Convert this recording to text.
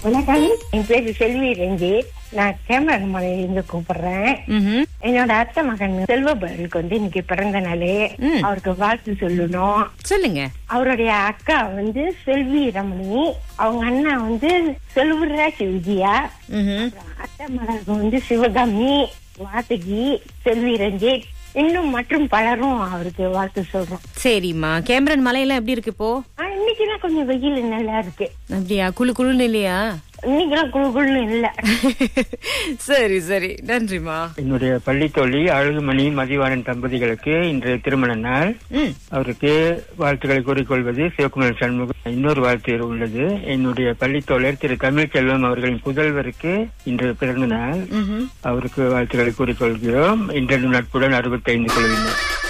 வணக்கம் என் பேரு செல்வி ரஞ்சித் நான் கேமரா மலையிலிருந்து கூப்பிடுறேன் ம்ஹும். என்னோட அத்தை மகன் செல்வபருக்கு வந்து இன்னைக்கு பிறந்த நாள் ம். அவருக்கு வாழ்த்து சொல்லணும் சொல்லுங்க அவருடைய அக்கா வந்து செல்வி ரமணி அவங்க அண்ணா வந்து செல்வராஜ் விஜயா ம்ஹும். அத்தை மகனுக்கு வந்து சிவகாமி வாசுகி செல்வி ரஞ்சித் இன்னும் மற்றும் பலரும் அவருக்கு வாழ்த்து சொல்றோம் சரிம்மா கேமரன் மலையெல்லாம் எப்படி இருக்கு இப்போ ஆனா, இன்னைக்குதான் கொஞ்சம் வெயில் நல்லா இருக்கு அப்படியா குளு குளுன்னு இல்லையா இன்னைக்கெல்லாம் குழு குழுன்னு இல்ல சரி சரி நன்றிமா என்னுடைய பள்ளி தோழி அழகுமணி மதிவாணன் தம்பதிகளுக்கு இன்றைய திருமண நாள் ம் அவருக்கு வாழ்த்துக்களை கூறிக்கொள்வது சிவகுமார் சண்முகம் இன்னொரு வாழ்த்து உள்ளது என்னுடைய பள்ளி தோழர் திரு தமிழ்ச்செல்வம் அவர்களின் புதல்வருக்கு இன்று பிறந்த நாள் ம்ஹும். அவருக்கு வாழ்த்துக்களை கூறிக்கொள்கிறோம் இன்றைய நட்புடன் அறுபத்தைந்து குழுவினர்